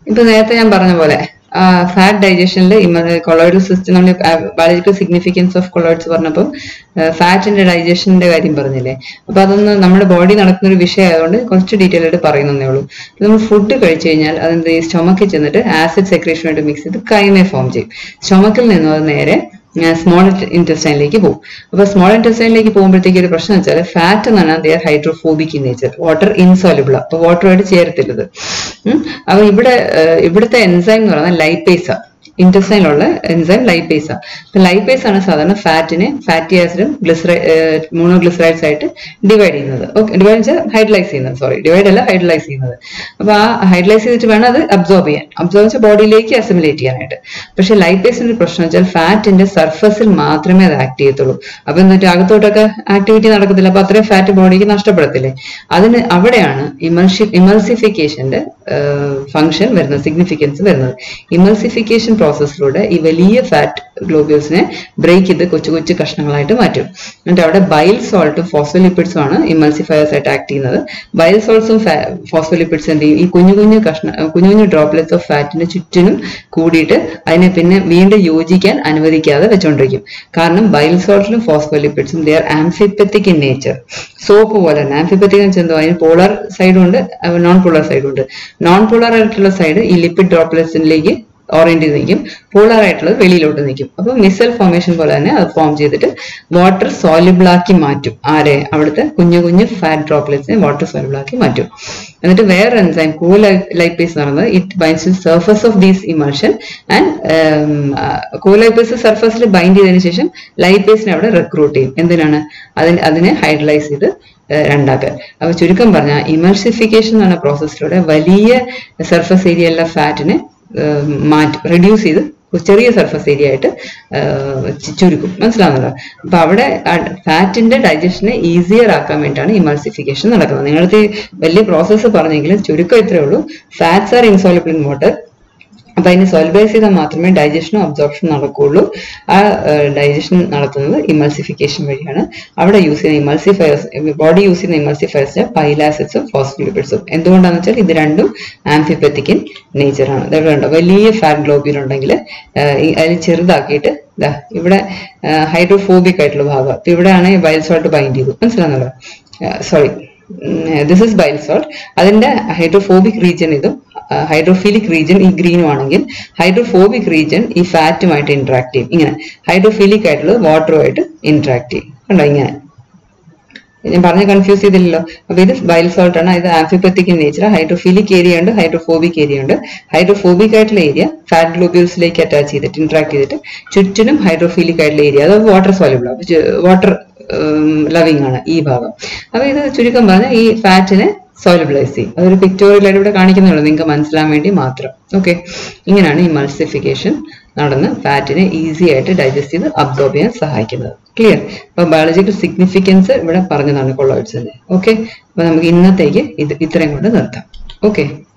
ഇപ്പൊ നേരത്തെ ഞാൻ പറഞ്ഞ പോലെ ഫാറ്റ് ഡൈജഷനിൽ കൊളോയിഡൽ സിസ്റ്റം നമ്മൾ ബയോളജിക്കൽ സിഗ്നിഫിക്കൻസ് ഓഫ് കൊളോയിഡ്സ് പറഞ്ഞപ്പോൾ ഫാറ്റിന്റെ ഡൈജഷന്റെ കാര്യം പറഞ്ഞില്ലേ അപ്പൊ അതൊന്ന് നമ്മുടെ ബോഡി നടക്കുന്ന ഒരു വിഷയമായതുകൊണ്ട് കുറച്ച് ഡീറ്റെയിൽ ആയിട്ട് പറയുന്നേ ഉള്ളൂ നമ്മൾ ഫുഡ് കഴിച്ചു കഴിഞ്ഞാൽ അതിന്റെ ഈ സ്റ്റൊമക്കിൽ ചെന്നിട്ട് ആസിഡ് സെക്രേഷനായിട്ട് മിക്സ് ചെയ്ത് കൈമേ ഫോം ചെയ്യും സ്റ്റൊമക്കിൽ നിന്നും അത് നേരെ സ്മോൾ ഇന്റസ്റ്റൈനിലേക്ക് പോകും അപ്പൊ സ്മോൾ ഇന്റസ്റ്റൈനിലേക്ക് പോകുമ്പോഴത്തേക്ക് ഒരു പ്രശ്നം വെച്ചാൽ ഫാറ്റ് എന്ന് പറഞ്ഞാൽ they're hydrophobic in nature water insoluble അപ്പൊ വാട്ടറുമായിട്ട് ചേരത്തില്ലത് ഉം. അപ്പൊ ഇവിടെ ഏഹ്, ഇവിടുത്തെ എൻസൈം എന്ന് പറയുന്നത് ലൈപ്പേസ ഇന്റസ്റ്റൈനിലുള്ള എൻസൈം ലൈപ്പേസ അപ്പൊ ലൈപ്പേസ് ആണ് സാധാരണ ഫാറ്റിനെ ഫാറ്റി ആസിഡും ഗ്ലിസറൈ മോണോഗ്ലിസറൈഡ്സ് ആയിട്ട് ഡിവൈഡ് ചെയ്യുന്നത് ഓക്കെ ഡിവൈഡ് വെച്ചാൽ ഹൈഡ്രലൈസ് ചെയ്യുന്നത് സോറി ഡിവൈഡ് അല്ല ഹൈഡ്രലൈസ് ചെയ്യുന്നത് അപ്പൊ ആ ഹൈഡ്രലൈസ് ചെയ്തിട്ട് വേണം അത് അബ്സോർബ് ചെയ്യാൻ അബ്സോർബ് വെച്ചാൽ ബോഡിയിലേക്ക് അസിമുലേറ്റ് ചെയ്യാനായിട്ട് പക്ഷെ ലൈപ്പേസിന്റെ പ്രശ്നം വെച്ചാൽ ഫാറ്റിന്റെ സർഫസിൽ മാത്രമേ അത് ആക്ട് ചെയ്യത്തുള്ളൂ അപ്പൊ എന്നിട്ട് അകത്തോട്ടൊക്കെ ആക്ടിവിറ്റി നടക്കത്തില്ല അപ്പൊ അത്രയും ഫാറ്റ് ബോഡിക്ക് നഷ്ടപ്പെടത്തില്ലേ അതിന് അവിടെയാണ് ഇമൽഷി ഇമൽസിഫിക്കേഷന്റെ ഫംഗ്ഷൻ വരുന്നത് സിഗ്നിഫിക്കൻസ് വരുന്നത് ഇമൽസിഫിക്കേഷൻ പ്രോസസ്സിലൂടെ ഈ വലിയ ഫാറ്റ് ഗ്ലോബ്യൂൾസിനെ ബ്രേക്ക് ചെയ്ത് കൊച്ചു കൊച്ചു കഷ്ണങ്ങളായിട്ട് മാറ്റും എന്നിട്ട് അവിടെ ബൈൽ സോൾട്ടും ഫോസ്ഫോലിപ്പിഡ്സും ആണ് ഇമൽസിഫയേഴ്സ് ആയിട്ട് ആക്ട് ചെയ്യുന്നത് ബൈൽ സോൾട്സും ഫോസ്ഫോലിപ്പിഡ്സ് എന്ത് ചെയ്യും ഈ കുഞ്ഞു കുഞ്ഞു കഷ്ണ കുഞ്ഞു കുഞ്ഞു ഡ്രോപ്ലെറ്റ്സ് ഓഫ് ഫാറ്റിന് ചുറ്റിനും കൂടിയിട്ട് അതിനെ പിന്നെ വീണ്ടും യോജിക്കാൻ അനുവദിക്കാതെ വെച്ചുകൊണ്ടിരിക്കും കാരണം ബൈൽ സോൾട്ടിലും ഫോസ്ഫോലിപ്പിഡ്സും they are amphipathic in nature soap പോലെ തന്നെ ആംഫിപ്പത്തിക് എന്ന് വെച്ചാൽ അതിന് പോളർ സൈഡും ഉണ്ട് നോൺ പോളർ സൈഡും ഉണ്ട് നോൺ പോളർ ആയിട്ടുള്ള സൈഡ് ഈ ലിപ്പിഡ് ഡ്രോപ്ലെറ്റ്സിലേക്ക് ഓറിയന്റ് ചെയ്ത് നിൽക്കും പോളർ ആയിട്ടുള്ളത് വെളിയിലോട്ട് നിൽക്കും അപ്പൊ മിസൽ ഫോർമേഷൻ പോലെ തന്നെ അത് ഫോം ചെയ്തിട്ട് വാട്ടർ സോലിബിൾ ആക്കി മാറ്റും ആരെ അവിടുത്തെ കുഞ്ഞു കുഞ്ഞു ഫാറ്റ് ഡ്രോപ്ലെറ്റ്സിനെ വാട്ടർ സോലിബിൾ ആക്കി മാറ്റും എന്നിട്ട് വേറെ എൻസൈം കോ ലൈപ്പേസ് എന്ന് പറയുന്നത് it binds to surface of these emulsion and colipase സർഫസിൽ ബൈൻഡ് ചെയ്തതിനു ശേഷം ലൈപ്പേസിനെ അവിടെ റിക്രൂട്ട് ചെയ്യും എന്തിനാണ് അതിന് അതിനെ ഹൈഡ്രലൈസ് ചെയ്ത് ഏഹ് രണ്ടാക്കാൻ അപ്പൊ ചുരുക്കം പറഞ്ഞാൽ ഇമൾസിഫിക്കേഷൻ എന്ന് പറഞ്ഞ പ്രോസസ്സിലൂടെ വലിയ സർഫസ് ഏരിയ ഉള്ള ഫാറ്റിനെ മാറ്റി റെഡ്യൂസ് ചെയ്ത് ചെറിയ സർഫസ് ഏരിയ ആയിട്ട് ഏഹ് ചു- ചുരുക്കും മനസ്സിലാവുന്നല്ലോ അപ്പൊ അവിടെ ഫാറ്റിന്റെ ഡൈജഷനെ ഈസിയർ ആക്കാൻ വേണ്ടിയിട്ടാണ് ഇമൾസിഫിക്കേഷൻ നടക്കുന്നത് നിങ്ങളടുത്ത് ഈ വലിയ പ്രോസസ്സ് പറഞ്ഞെങ്കിലും ചുരുക്കം ഇത്രേ ഉള്ളൂ fats are insoluble in water അപ്പൊ അതിനെ സോൾബൈസ് ചെയ്താൽ മാത്രമേ ഡൈജഷനും അബ്സോർപ്ഷനും നടക്കുകയുള്ളൂ ആ ഡൈജഷൻ നടത്തുന്നത് ഇമൾസിഫിക്കേഷൻ വഴിയാണ് അവിടെ യൂസ് ചെയ്യുന്ന ഇമൾസിഫയേഴ്സ് ബോഡി യൂസ് ചെയ്യുന്ന ഇമൾസിഫയേഴ്സ് പൈലാസിഡ്സും ഫോസ്ഫോലിപ്പിഡ്സും എന്തുകൊണ്ടാണെന്ന് വെച്ചാൽ ഇത് രണ്ടും ആംഫിപ്പത്തിക് ഇൻ നേച്ചറാണ് ഇതവിടെ ഉണ്ടോ വലിയ ഫാറ്റ് ഗ്ലോബ്യൂൾ ഉണ്ടെങ്കിൽ അതിൽ ചെറുതാക്കിയിട്ട് ദാ ഇവിടെ ഹൈഡ്രോഫോബിക് ആയിട്ടുള്ള ഭാഗം അപ്പൊ ഇവിടെയാണ് ബൈൽ സോൾട്ട് ബൈൻഡ് ചെയ്തു മനസ്സിലാകുന്നല്ലോ sorry this is bile salt അതിന്റെ ഹൈഡ്രോഫോബിക് റീജിയൻ ഇതും ഹൈഡ്രോഫിലിക് റീജിയൻ ഈ ഗ്രീനും ആണെങ്കിൽ ഹൈഡ്രോഫോബിക് റീജിയൻ ഈ ഫാറ്റുമായിട്ട് ഇന്ററാക്ട് ചെയ്യും ഇങ്ങനെ ഹൈഡ്രോഫിലിക് ആയിട്ടുള്ളത് വാട്ടറുമായിട്ട് ഇന്ററാക്ട് ചെയ്യും കണ്ടോ ഇങ്ങനെ ഞാൻ പറഞ്ഞ കൺഫ്യൂസ് ചെയ്തില്ലല്ലോ അപ്പൊ ഇത് ബൈൽ സോൾട്ട് ആണ് ഇത് ആംഫിപ്പത്തിക് നേച്ചർ ഹൈഡ്രോഫിലിക് ഏരിയ ഉണ്ട് ഹൈഡ്രോഫോബിക് ഏരിയ ഉണ്ട് ഹൈഡ്രോഫോബിക് ആയിട്ടുള്ള ഏരിയ ഫാറ്റ് ഗ്ലോബ്യൂൾസിലേക്ക് അറ്റാച്ച് ചെയ്തിട്ട് ഇന്ററാക്ട് ചെയ്തിട്ട് ചുറ്റിനും ഹൈഡ്രോഫിലിക് ആയിട്ടുള്ള ഏരിയ അത് വാട്ടർ സോലിബിൾ വാട്ടർ ലവിങ് ആണ് ഈ ഭാഗം അപ്പൊ ഇത് ചുരുക്കം പറഞ്ഞാൽ ഈ ഫാറ്റിനെ സോലിബിളൈസ് ചെയ്യും അതൊരു പിക്ടോറിയലായിട്ട് ഇവിടെ കാണിക്കുന്നുള്ളൂ നിങ്ങൾക്ക് മനസ്സിലാൻ വേണ്ടി മാത്രം ഓക്കെ ഇങ്ങനെയാണ് ഈ മൾസിഫിക്കേഷൻ നടന്ന് ഫാറ്റിനെ ഈസി ആയിട്ട് ഡൈജസ്റ്റ് ചെയ്ത് അബ്സോർബ് ചെയ്യാൻ സഹായിക്കുന്നത് ക്ലിയർ അപ്പൊ ബയോളജിക്കൽ സിഗ്നിഫിക്കൻസ് ഇവിടെ പറഞ്ഞതാണ് കൊളോയിഡ്സിന്റെ ഓക്കെ അപ്പൊ നമുക്ക് ഇന്നത്തേക്ക് ഇത് ഇത്രയും കൊണ്ട് നിർത്താം ഓക്കെ